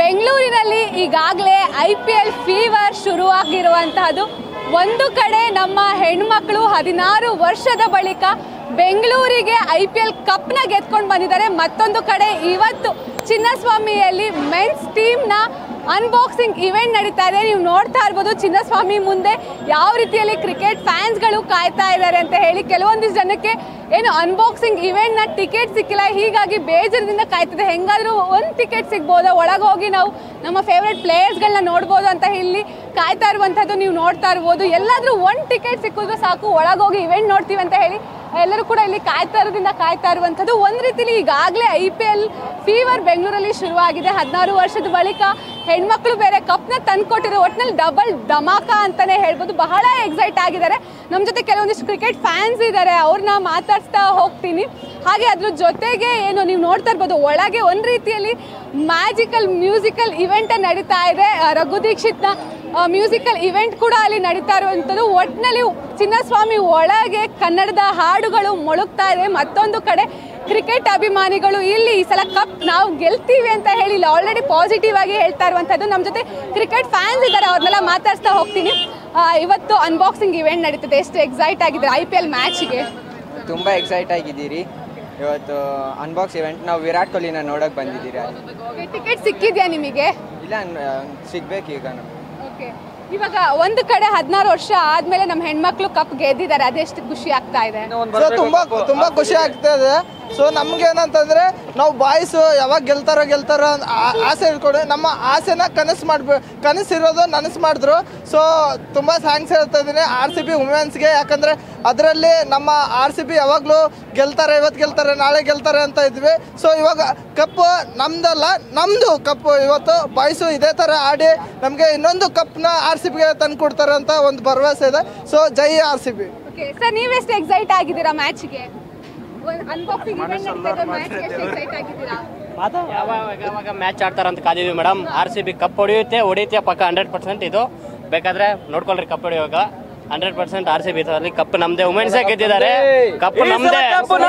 ಬೆಂಗಳೂರಿನಲ್ಲಿ ಈಗಾಗಲೇ I P L fever ಶುರುವಾಗಿರುವಂತಹದ್ದು ಒಂದು ಕಡೆ ನಮ್ಮ ಹೆಣ್ಮಕ್ಳು ಹದಿನಾರು ವರ್ಷದ ಬಳಿಕ ಬೆಂಗಳೂರಿಗೆ ಐ ಪಿ ಎಲ್ ಕಪ್ನ ಗೆದ್ಕೊಂಡು ಬಂದಿದ್ದಾರೆ ಮತ್ತೊಂದು ಕಡೆ ಇವತ್ತು ಚಿನ್ನಸ್ವಾಮಿಯಲ್ಲಿ ಮೆನ್ಸ್ ಟೀಮ್ನ ಅನ್ಬಾಕ್ಸಿಂಗ್ ಇವೆಂಟ್ ನಡೀತಾ ಇದೆ ನೀವು ನೋಡ್ತಾ ಇರ್ಬೋದು ಚಿನ್ನಸ್ವಾಮಿ ಮುಂದೆ ಯಾವ ರೀತಿಯಲ್ಲಿ ಕ್ರಿಕೆಟ್ ಫ್ಯಾನ್ಸ್ಗಳು ಕಾಯ್ತಾ ಇದ್ದಾರೆ ಅಂತ ಹೇಳಿ ಕೆಲವೊಂದಿಷ್ಟು ಜನಕ್ಕೆ ಏನು ಅನ್ಬಾಕ್ಸಿಂಗ್ ಇವೆಂಟ್ನ ಟಿಕೆಟ್ ಸಿಕ್ಕಿಲ್ಲ ಹೀಗಾಗಿ ಬೇಜಾರದಿಂದ ಕಾಯ್ತಿದೆ ಹೆಂಗಾದ್ರೂ ಒಂದು ಟಿಕೆಟ್ ಸಿಗ್ಬೋದಾ ಒಳಗೆ ಹೋಗಿ ನಾವು ನಮ್ಮ ಫೇವ್ರೆಟ್ ಪ್ಲೇಯರ್ಸ್ಗಳನ್ನ ನೋಡ್ಬೋದು ಅಂತ ಇಲ್ಲಿ ಕಾಯ್ತಾ ಇರುವಂಥದ್ದು ನೀವು ನೋಡ್ತಾ ಇರ್ಬೋದು ಎಲ್ಲಾದ್ರೂ ಒಂದು ಟಿಕೆಟ್ ಸಿಕ್ಕಿದ್ರೆ ಸಾಕು ಒಳಗೋಗಿ ಇವೆಂಟ್ ನೋಡ್ತೀವಿ ಅಂತ ಹೇಳಿ ಎಲ್ಲರೂ ಕೂಡ ಇಲ್ಲಿ ಕಾಯ್ತಾ ಇರೋದ್ರಿಂದ ಕಾಯ್ತಾ ಇರುವಂಥದ್ದು ಒಂದು ರೀತಿಲಿ ಈಗಾಗಲೇ ಐ ಪಿ ಎಲ್ ಫೀವರ್ ಬೆಂಗಳೂರಲ್ಲಿ ಶುರುವಾಗಿದೆ ಹದಿನಾರು ವರ್ಷದ ಬಳಿಕ ಹೆಣ್ಮಕ್ಳು ಬೇರೆ ಕಪ್ನ ತಂದ್ಕೊಟ್ಟಿರೋ ಒಟ್ಟಿನಲ್ಲಿ ಡಬಲ್ ಧಮಾಕ ಅಂತಾನೆ ಹೇಳ್ಬೋದು ಬಹಳ ಎಕ್ಸೈಟ್ ಆಗಿದ್ದಾರೆ ನಮ್ಮ ಜೊತೆ ಕೆಲವೊಂದಿಷ್ಟು ಕ್ರಿಕೆಟ್ ಫ್ಯಾನ್ಸ್ ಇದ್ದಾರೆ ಅವ್ರನ್ನ ಮಾತಾಡ್ಸ್ತಾ ಹೋಗ್ತೀನಿ ಹಾಗೆ ಅದ್ರ ಜೊತೆಗೆ ಏನು ನೀವು ನೋಡ್ತಾ ಇರ್ಬೋದು ಒಳಗೆ ಒಂದು ರೀತಿಯಲ್ಲಿ ಮ್ಯಾಜಿಕಲ್ ಮ್ಯೂಸಿಕಲ್ ಇವೆಂಟ್ ನಡೀತಾ ಇದೆ ಆ, ರಘು ದೀಕ್ಷಿತ್ನ ಮ್ಯೂಸಿಕಲ್ ಇವೆಂಟ್ ಕೂಡ ಅಲ್ಲಿ ನಡೀತಾ ಇರುವಂಥದ್ದು ಒಟ್ಟಿನಲ್ಲಿ ಚಿನ್ನಸ್ವಾಮಿ ಒಳಗೆ ಕನ್ನಡದ ಹಾಡುಗಳು ಮೊಳಗ್ತಾ ಇದೆ ಮತ್ತೊಂದು ಕಡೆ ಕ್ರಿಕೆಟ್ ಅಭಿಮಾನಿಗಳು ಇಲ್ಲಿ ಈ ಸಲ ಕಪ್ ನಾವು ಗೆಲ್ತೀವಿ ಅಂತ ಹೇಳಿ ಇಲ್ಲಿ ಆಲ್ರೆಡಿ ಪಾಸಿಟಿವ್ ಆಗಿ ಹೇಳ್ತಾ ಇರುವಂಥದ್ದು ನಮ್ಮ ಜೊತೆ ಕ್ರಿಕೆಟ್ ಫ್ಯಾನ್ಸ್ ಇದ್ದಾರೆ ಅವ್ರನ್ನೆಲ್ಲ ಮಾತಾಡ್ಸ್ತಾ ಹೋಗ್ತೀನಿ ಆ, ಇವತ್ತು ಅನ್ಬಾಕ್ಸಿಂಗ್ ಇವೆಂಟ್ ನಡೀತದೆ ಎಷ್ಟು ಎಕ್ಸೈಟ್ ಆಗಿದೆ ಐ ಪಿ ಎಲ್ ಮ್ಯಾಚ್ಗೆ ತುಂಬ ಎಕ್ಸೈಟ್ ಆಗಿದ್ದೀರಿ ಇವತ್ತು ಅನ್ಬಾಕ್ಸ್ ಇವೆಂಟ್ ನಾವು ವಿರಾಟ್ ಕೊಹ್ಲಿನ ನೋಡೋಕೆ ಬಂದಿದ್ದೀರಿ ಅಲ್ಲಿ ಟಿಕೆಟ್ ಸಿಕ್ಕಿದ್ಯಾ ನಿಮಗೆ ಇಲ್ಲ ಸಿಗ್ಬೇಕು ಈಗ ನಮಗೆ ಓಕೆ ಇವಾಗ ಒಂದು ಕಡೆ ಹದಿನಾರು ವರ್ಷ ಆದ್ಮೇಲೆ ನಮ್ಮ ಹೆಣ್ಮಕ್ಳು ಕಪ್ ಗೆದ್ದಿದ್ದಾರೆ ಅದೆಷ್ಟು ಖುಷಿ ಆಗ್ತಾ ಇದೆ ಸೊ ತುಂಬಾ ತುಂಬಾ ಖುಷಿ ಆಗ್ತದೆ ಸೊ ನಮ್ಗೆ ಏನಂತಂದ್ರೆ ನಾವು ಬಾಯ್ಸ್ ಯಾವಾಗ ಗೆಲ್ತಾರೋ ಗೆಲ್ತಾರೋ ಅಂತ ಆ- ಆಸೆ ಇಟ್ಕೊಂಡು ನಮ್ಮ ಆಸೆನ ಕನಸು ಮಾಡ್ಬೇ ಕನಸಿರೋದು ನನಸು ಮಾಡಿದ್ರು ಸೊ ತುಂಬ ಥ್ಯಾಂಕ್ಸ್ ಹೇಳ್ತಾ ಇದ್ದೀನಿ ಆರ್ ಸಿ ಬಿ ವುಮೆನ್ಸ್ಗೆ ಯಾಕಂದರೆ ಅದರಲ್ಲಿ ನಮ್ಮ ಆರ್ ಸಿ ಬಿ ಯಾವಾಗಲೂ ಗೆಲ್ತಾರೆ ಇವತ್ತು ಗೆಲ್ತಾರೆ ನಾಳೆ ಗೆಲ್ತಾರೆ ಅಂತ ಇದ್ವಿ ಸೊ ಇವಾಗ ಕಪ್ಪು ನಮ್ದಲ್ಲ ನಮ್ಮದು ಕಪ್ಪು ಇವತ್ತು ಬಾಯ್ಸು ಇದೇ ಥರ ಆಡಿ ನಮಗೆ ಇನ್ನೊಂದು ಕಪ್ನ ಆರ್ ಸಿ ಬಿಗೆ ತಂದು ಕೊಡ್ತಾರೆ ಅಂತ ಒಂದು ಭರವಸೆ ಇದೆ so Jai R C B okay sir ನೀವೆಷ್ಟು ಎಕ್ಸೈಟ್ ಆಗಿದ್ದೀರಾ ಮ್ಯಾಚ್ಗೆ ಅನ್ಬಾಕ್ಸಿಂಗ್ ಇವೆಂಟ್ ನಡೀತಾ ಇದೆ ಮ್ಯಾಚ್ಗೆ ಎಷ್ಟು ಎಕ್ಸೈಟ್ ಆಗಿದ್ದೀರಾ ಯಾವಾಗ ಯಾವಾಗ ಮ್ಯಾಚ್ ಆಡ್ತಾರ ಅಂತ ಕಾದಿದ್ವಿ madam R C B cup ಹೊಡೆಯುತ್ತೆ ಹೊಡೆಯುತ್ತೆ ಪಕ್ಕ ಹಂಡ್ರೆಡ್ ಪರ್ಸೆಂಟ್ ಇದು ಬೇಕಾದ್ರೆ ನೋಡ್ಕೊಳ್ರಿ ಕಪ್ ಹೊಡೆಯುವಾಗ hundred percent R C B ಇದರಲ್ಲಿ ಕಪ್ ನಮ್ದೇ ವುಮೆನ್ಸ್ ಗೆದ್ದಿದ್ದಾರೆ ಕಪ್ ನಮ್ದೇ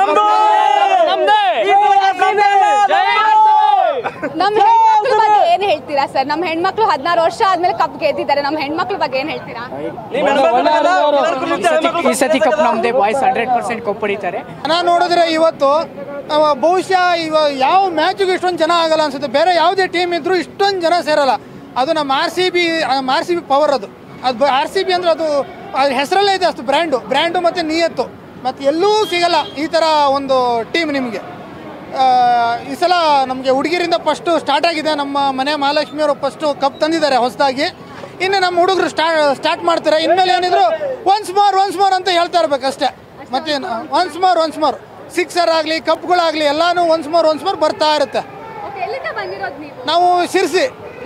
ನಮ್ದೇ ನಮ್ಮ ಹೆಣ್ಮಕ್ಳ ಬಗ್ಗೆ ಏನ್ ಹೇಳ್ತೀರಾ ಸರ್ ನಮ್ಮ ಹೆಣ್ಮಕ್ಳು ಹದಿನಾರು ವರ್ಷ ಆದ್ಮೇಲೆ ಕಪ್ ಗೆದ್ದಿದ್ದಾರೆ ನಮ್ಮ ಹೆಣ್ಮಕ್ಳ ಬಗ್ಗೆ ಏನ್ ಹೇಳ್ತೀರಾ ಈ ಸತಿ ಕಪ್ ನಮ್ದೇ ಬಾಯ್ಸ್ ಹಂಡ್ರೆಡ್ ಪರ್ಸೆಂಟ್ ಕಪ್ ಹೊಡಿತಾರೆ ಜನ ನೋಡಿದ್ರೆ ಇವತ್ತು ಅವ ಬಹುಶಃ ಇವ ಯಾವ ಮ್ಯಾಚಿಗೂ ಇಷ್ಟೊಂದು ಜನ ಆಗಲ್ಲ ಅನ್ಸುತ್ತೆ ಬೇರೆ ಯಾವುದೇ ಟೀಮ್ ಇದ್ರೂ ಇಷ್ಟೊಂದು ಜನ ಸೇರಲ್ಲ ಅದು ನಮ್ಮ R C B R C B power ಅದು ಅದು ಆರ್ ಸಿ ಬಿ ಅಂದ್ರೆ ಅದು ಅದ್ರ ಹೆಸರಲ್ಲೇ ಇದೆ ಅಷ್ಟು ಬ್ರ್ಯಾಂಡು ಬ್ರ್ಯಾಂಡು ಮತ್ತು ನಿಯತ್ತು ಮತ್ತು ಎಲ್ಲೂ ಸಿಗಲ್ಲ ಈ ಥರ ಒಂದು ಟೀಮ್ ನಿಮಗೆ ಈ ಸಲ ನಮಗೆ ಹುಡುಗಿರಿಂದ ಫಸ್ಟು ಸ್ಟಾರ್ಟ್ ಆಗಿದೆ ನಮ್ಮ ಮನೆ ಮಹಾಲಕ್ಷ್ಮಿ ಅವರು ಫಸ್ಟು ಕಪ್ ತಂದಿದ್ದಾರೆ ಹೊಸದಾಗಿ ಇನ್ನು ನಮ್ಮ ಹುಡುಗರು ಸ್ಟಾ ಸ್ಟಾರ್ಟ್ ಮಾಡ್ತಾರೆ ಇನ್ಮೇಲೆ ಏನಿದ್ರು ಒನ್ಸ್ ಮೋರ್ ಒನ್ಸ್ ಮೋರ್ ಅಂತ ಹೇಳ್ತಾ ಇರ್ಬೇಕಷ್ಟೇ ಮತ್ತೇನು once more once more sixer ಆಗಲಿ ಕಪ್ಗಳಾಗಲಿ ಎಲ್ಲಾನು ಒನ್ಸ್ ಮೋರ್ ಒನ್ಸ್ ಮೋರ್ ಬರ್ತಾ ಇರುತ್ತೆ ಓಕೆ ಎಲ್ಲಿಂದ ಬಂದಿರೋದು ನೀವು ನಾವು ಶಿರ್ಸಿ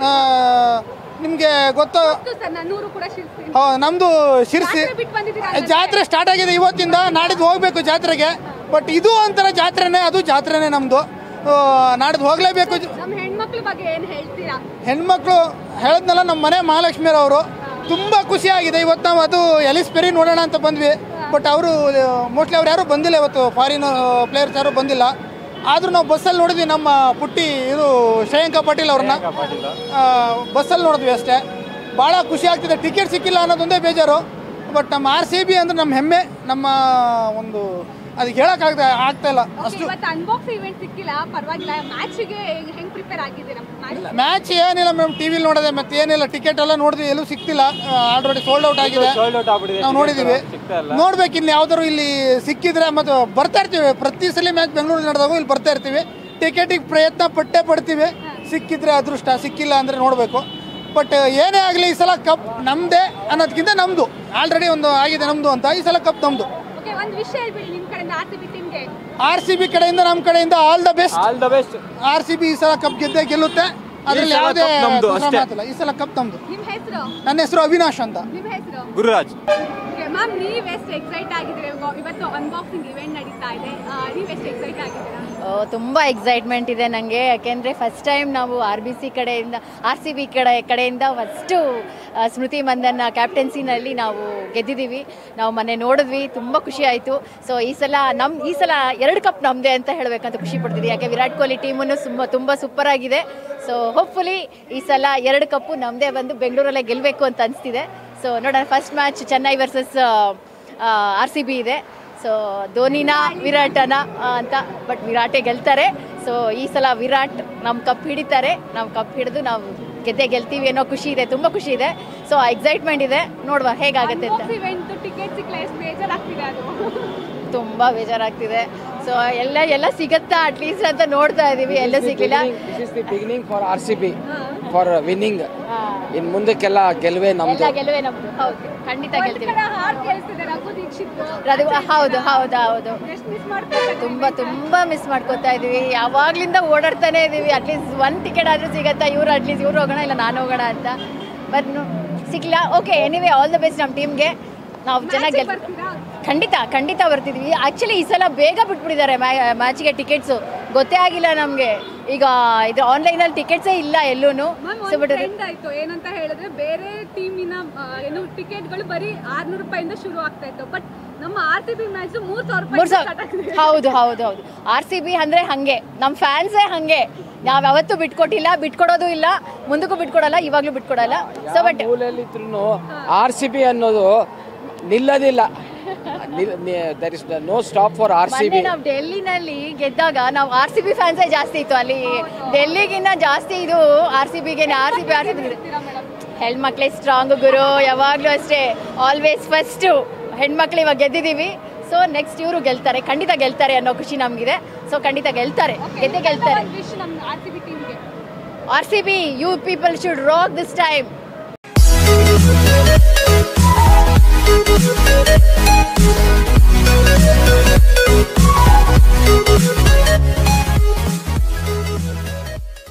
ನಿಮಗೆ ಗೊತ್ತು ಸರ್ ನನ್ನೂರು ಕೂಡ ಶಿರ್ಸಿ ಆ, ನಮ್ದು ಶಿರ್ಸಿ ಜಾತ್ರೆ ಬಿಟ್ಟು ಬಂದಿದ್ದೀರಾ ಹಾಗಾದ್ರೆ? ಜಾತ್ರೆ ಸ್ಟಾರ್ಟ್ ಆಗಿದೆ ಇವತ್ತಿಂದ ನಾಡಿದ್ದು ಹೋಗ್ಬೇಕು ಜಾತ್ರೆಗೆ ಬಟ್ ಇದು ಒಂಥರ ಜಾತ್ರೆನೇ ಅದು ಜಾತ್ರೆನೇ ನಮ್ಮದು ನಾಡಿದ್ದು ಹೋಗಲೇಬೇಕು ನಮ್ಮ ಹೆಣ್ಮಕ್ಳ ಬಗ್ಗೆ ಏನ್ ಹೇಳ್ತೀರಾ ಹೆಣ್ಮಕ್ಳು ಹೇಳಿದ್ನಲ್ಲ ನಮ್ಮ ಮನೆ ಮಹಾಲಕ್ಷ್ಮಿಯರವರು ತುಂಬ ಖುಷಿಯಾಗಿದೆ ಇವತ್ತು ನಾವು ಅದು ಎಲಿಸ್ ಪೆರಿ ನೋಡೋಣ ಅಂತ ಬಂದ್ವಿ ಬಟ್ ಅವರು ಮೋಸ್ಟ್ಲಿ ಅವ್ರು ಯಾರೂ ಬಂದಿಲ್ಲ ಇವತ್ತು ಫಾರಿನ್ ಪ್ಲೇಯರ್ಸ್ ಯಾರೂ ಬಂದಿಲ್ಲ ಆದರೂ ನಾವು ಬಸ್ಸಲ್ಲಿ ನೋಡಿದ್ವಿ ನಮ್ಮ ಪುಟ್ಟಿ ಇದು ಶ್ರೇಯಾಂಕ ಪಾಟೀಲ್ ಅವ್ರನ್ನ ಬಸ್ಸಲ್ಲಿ ನೋಡಿದ್ವಿ ಅಷ್ಟೇ ಭಾಳ ಖುಷಿ ಆಗ್ತಿದೆ ಟಿಕೆಟ್ ಸಿಕ್ಕಿಲ್ಲ ಅನ್ನೋದೊಂದೇ ಬೇಜಾರು ಬಟ್ ನಮ್ಮ ಆರ್ ಸಿ ಬಿ ಅಂದ್ರೆ ನಮ್ಮ ಹೆಮ್ಮೆ ನಮ್ಮ ಒಂದು ಅದಕ್ಕೆ ಹೇಳೋಕ್ಕಾಗ್ತಾ ಆಗ್ತಾ ಇಲ್ಲ ಅಷ್ಟು ಇವತ್ತು ಅನ್ಬಾಕ್ಸ್ ಇವೆಂಟ್ ಸಿಕ್ಕಿಲ್ಲ ಪರವಾಗಿಲ್ಲ ಮ್ಯಾಚ್ಗೆ ಹೆಂಗ್ ಪ್ರಿಪೇರ್ ಆಗಿದ್ದೀರಾ ಮ್ಯಾಚ್ ಮ್ಯಾಚ್ ಏನಿಲ್ಲ ಮೇಡಮ್ ಟಿ ವಿಲಿ ನೋಡಿದೆ ಮತ್ತೆ ಏನಿಲ್ಲ ಟಿಕೆಟ್ ಎಲ್ಲ ನೋಡಿದ್ವಿ ಎಲ್ಲೂ ಸಿಗ್ತಿಲ್ಲ ಆಲ್ರೆಡಿ ಸೋಲ್ಡ್ ಔಟ್ ಆಗಿದೆ ನಾವು ನೋಡಿದೀವಿ ನೋಡ್ಬೇಕು ಇನ್ನು ಯಾವ್ದಾದ್ರು ಇಲ್ಲಿ ಸಿಕ್ಕಿದ್ರೆ ಮತ್ತೆ ಬರ್ತಾ ಇರ್ತೀವಿ ಪ್ರತಿ ಸಲ ಮ್ಯಾಚ್ ಬೆಂಗಳೂರು ನಡೆದಾಗ ಇಲ್ಲಿ ಬರ್ತಾ ಇರ್ತೀವಿ ಟಿಕೆಟಿಗೆ ಪ್ರಯತ್ನ ಪಟ್ಟೆ ಪಡ್ತೀವಿ ಸಿಕ್ಕಿದ್ರೆ ಅದೃಷ್ಟ ಸಿಕ್ಕಿಲ್ಲ ಅಂದ್ರೆ ನೋಡಬೇಕು ಬಟ್ ಏನೇ ಆಗಲಿ ಈ ಸಲ ಕಪ್ ನಮ್ಮದೇ ಅನ್ನೋದಕ್ಕಿಂತ ನಮ್ಮದು ಆಲ್ರೆಡಿ ಒಂದು ಆಗಿದೆ ನಮ್ಮದು ಅಂತ ಈ ಸಲ ಕಪ್ ನಮ್ಮದು ಓಕೆ ಒಂದು ವಿಷಯ ಹೇಳ್ಬಿಡಿ ನಿಮ್ ಕಡೆಯಿಂದ ಆರ್ ಸಿ ಬಿ ಟೀಮ್ಗೆ ಆರ್ ಸಿ ಬಿ ಕಡೆಯಿಂದ ನಮ್ಮ ಕಡೆಯಿಂದ all the best all the best R C B ಈ ಸಲ ಕಪ್ ಗೆದ್ದೇ ಗೆಲ್ಲುತ್ತೆ ಅದ್ರಲ್ಲಿ ಯಾವುದೇ ದೂಸರ ಮಾತಿಲ್ಲ ಈ ಸಲ ಕಪ್ ನಮ್ದು ನಿಮ್ ಹೆಸರು ನನ್ನ ಹೆಸರು ಅವಿನಾಶ್ ಅಂತ ನಿಮ್ ಹೆಸರು ಗುರುರಾಜ್ Okay, ಮ್ಯಾಮ್ ನೀವು ಎಷ್ಟು ಎಕ್ಸೈಟ್ ಆಗಿದ್ದೀರಿ ಇವ- ಇವತ್ತು ಅನ್ಬಾಕ್ಸಿಂಗ್ ಇವೆಂಟ್ ನಡೀತಾ ಇದೆ ನೀವು ಎಷ್ಟು ಎಕ್ಸೈಟ್ ಆಗಿದ್ದೀರಾ ತುಂಬ ಎಕ್ಸೈಟ್ಮೆಂಟ್ ಇದೆ ನನಗೆ ಯಾಕೆಂದರೆ ಫಸ್ಟ್ ಟೈಮ್ ನಾವು ಆರ್ ಬಿ ಸಿ ಕಡೆಯಿಂದ ಆರ್ ಸಿ ಬಿ ಕಡೆ ಕಡೆಯಿಂದ ಫಸ್ಟು ಸ್ಮೃತಿ ಮಂದನ್ನ ಕ್ಯಾಪ್ಟನ್ಸಿನಲ್ಲಿ ನಾವು ಗೆದ್ದಿದ್ದೀವಿ ನಾವು ಮೊನ್ನೆ ನೋಡಿದ್ವಿ ತುಂಬ ಖುಷಿ ಆಯಿತು ಸೊ ಈ ಸಲ ನಮ್ಮ ಈ ಸಲ ಎರಡು ಕಪ್ ನಮ್ಮದೇ ಅಂತ ಹೇಳಬೇಕಂತ ಖುಷಿ ಪಡ್ತಿದ್ವಿ ಯಾಕೆ ವಿರಾಟ್ ಕೊಹ್ಲಿ ಟೀಮನ್ನು ತುಂಬ ತುಂಬ ಸೂಪರ್ ಆಗಿದೆ ಸೊ ಹೋಪ್ಫುಲಿ ಈ ಸಲ ಎರಡು ಕಪ್ಪು ನಮ್ಮದೇ ಬಂದು ಬೆಂಗಳೂರಲ್ಲೇ ಗೆಲ್ಲಬೇಕು ಅಂತ ಅನಿಸ್ತಿದೆ ಸೊ ನೋಡೋಣ first match Chennai versus R C B ಇದೆ ಸೊ ಧೋನಿನ ವಿರಾಟನ ಆ, ಅಂತ ಬಟ್ ವಿರಾಟೇ ಗೆಲ್ತಾರೆ ಸೊ ಈ ಸಲ ವಿರಾಟ್ ನಮ್ಮ ಕಪ್ ಹಿಡಿತಾರೆ ನಾವು ಕಪ್ ಹಿಡಿದು ನಾವು ಗೆದ್ದೆ ಗೆಲ್ತೀವಿ ಅನ್ನೋ ಖುಷಿ ಇದೆ ತುಂಬ ಖುಷಿ ಇದೆ ಸೊ ಎಕ್ಸೈಟ್ಮೆಂಟ್ ಇದೆ ನೋಡುವ ಹೇಗಾಗುತ್ತೆ ಅಂತ ಇವೆಂಟ್ ಟಿಕೆಟ್ ಸಿಕ್ಕಲ್ಲ ಎಷ್ಟು ಬೇಜಾರಾಗ್ತಿದೆ ಅದು ತುಂಬ ಬೇಜಾರಾಗ್ತಿದೆ ಸೊ ಎಲ್ಲ ಎಲ್ಲ ಸಿಗತ್ತಾ ಅಟ್ಲೀಸ್ಟ್ ಅಂತ ನೋಡ್ತಾ ಇದ್ದೀವಿ ಎಲ್ಲ ಸಿಗ್ಲಿಲ್ಲ this is the beginning for R C B for winning ಇನ್ ಮುಂದಕ್ಕೆಲ್ಲ ಗೆಲುವೆ ಎಲ್ಲ ನಮ್ದು ಗೆಲುವೆ ನಮ್ದು ಹೌದು ಖಂಡಿತ ಗೆಲ್ತೀವಿ ಹಾಡ್ ಕೇಳಿಸ್ತಿದೆ ರಘು ದೀಕ್ಷಿತ್ ಅದು ಹೌದು ಹೌದು ಹೌದು ಎಷ್ಟು ಮಿಸ್ ಮಾಡ್ತಾರೆ ತುಂಬ ತುಂಬ ಮಿಸ್ ಮಾಡ್ಕೋತಾ ಇದೀವಿ ಯಾವಾಗ್ಲಿಂದ ಓಡಾಡ್ತಾನೆ ಇದೀವಿ ಅಟ್ಲೀಸ್ಟ್ ಒನ್ ಟಿಕೆಟ್ ಆದ್ರೂ ಸಿಗತ್ತಾ ಇವ್ರು ಅಟ್ಲೀಸ್ಟ್ ಇವ್ರು ಹೋಗೋಣ ಇಲ್ಲ ನಾನು ಹೋಗೋಣ ಅಂತ ಬಟ್ ಸಿಕ್ಕಿಲ್ಲ okay anyway all the best ನಮ್ಮ ಟೀಮ್ಗೆ ನಾವು ಚೆನ್ನಾಗಿ ಗೆಲ್ ಬರ್ತೀರಾ ಖಂಡಿತ ಖಂಡಿತ ಬರ್ತಿದ್ವಿ ಆ್ಯಕ್ಚುಲಿ ಈ ಸಲ ಬೇಗ ಬಿಟ್ಬಿಟ್ಟಿದ್ದಾರೆ ಮ್ಯಾಚ್ಗೆ ಟಿಕೆಟ್ಸು ಗೊತ್ತೇ ಆಗಿಲ್ಲ ನಮಗೆ ಈಗ ಇದು ಆನ್ಲೈನಲ್ಲಿ ಟಿಕೆಟ್ಸೇ ಇಲ್ಲ ಎಲ್ಲೂ ಮ್ಯಾಮ್ ಸೊ ಬಟ್ ಟ್ರೆಂಡ್ ಆಯ್ತು ಏನಂತ ಹೇಳಿದ್ರೆ ಬೇರೆ ಟೀಮಿನ ಏನು ಟಿಕೆಟ್ಗಳು ಬರೀ ಆರ್ನೂರು ರೂಪಾಯಿಂದ ಶುರು ಆಗ್ತಾ ಇತ್ತು ಬಟ್ ನಮ್ಮ ಆರ್ ಸಿ ಬಿ ಮ್ಯಾಚ್ ಮೂರ್ ಸಾವಿರ ಮೂರು ರೂಪಾಯಿ ಸಾವಿರ ಹೌದು ಹೌದು ಹೌದು ಆರ್ ಸಿ ಬಿ ಅಂದರೆ ಹಾಗೆ ನಮ್ಮ ಫ್ಯಾನ್ಸೇ ಹಾಗೆ ನಾವು ಯಾವತ್ತೂ ಬಿಟ್ಕೊಟ್ಟಿಲ್ಲ ಬಿಟ್ಕೊಡೋದು ಇಲ್ಲ ಮುಂದಕ್ಕೂ ಬಿಟ್ಕೊಡಲ್ಲ ಇವಾಗಲೂ ಬಿಟ್ಕೊಡಲ್ಲ ಸೊ ಬಟ್ ಮೂಲೆಯಲ್ಲಿದ್ರು ಆರ್ ಸಿ ಬಿ ಅನ್ನೋದು ನಿಲ್ಲದಿಲ್ಲ there is no stop for R C ಮೊನ್ನೆ ಬಿ ನಾವು ಡೆಲ್ಲಿನಲ್ಲಿ ಗೆದ್ದಾಗ ನಾವು ಆರ್ ಸಿ ಬಿ ಫ್ಯಾನ್ಸೇ ಜಾಸ್ತಿ ಇತ್ತು ಅಲ್ಲಿ ಡೆಲ್ಲಿಗಿನ್ನ ಜಾಸ್ತಿ ಇದು ಆರ್ ಸಿ ಬಿಗೆ R C B R C B ಹೆಣ್ಮಕ್ಳೇ ಸ್ಟ್ರಾಂಗ್ ಗುರು ಯಾವಾಗಲೂ ಅಷ್ಟೇ ಆಲ್ವೇಸ್ ಫಸ್ಟು ಹೆಣ್ಮಕ್ಳು ಇವಾಗ ಗೆದ್ದಿದ್ದೀವಿ ಸೊ ನೆಕ್ಸ್ಟ್ ಇವರು ಗೆಲ್ತಾರೆ ಖಂಡಿತ ಗೆಲ್ತಾರೆ ಅನ್ನೋ ಖುಷಿ ನಮಗಿದೆ ಸೊ ಖಂಡಿತ ಗೆಲ್ತಾರೆ ಗೆದ್ದೆ ಗೆಲ್ತಾರೆ ವಿಶ್ ನಮ್ಮ ಆರ್ ಸಿ ಬಿ ಟೀಮ್ಗೆ R C B you people should rock this time Thank you.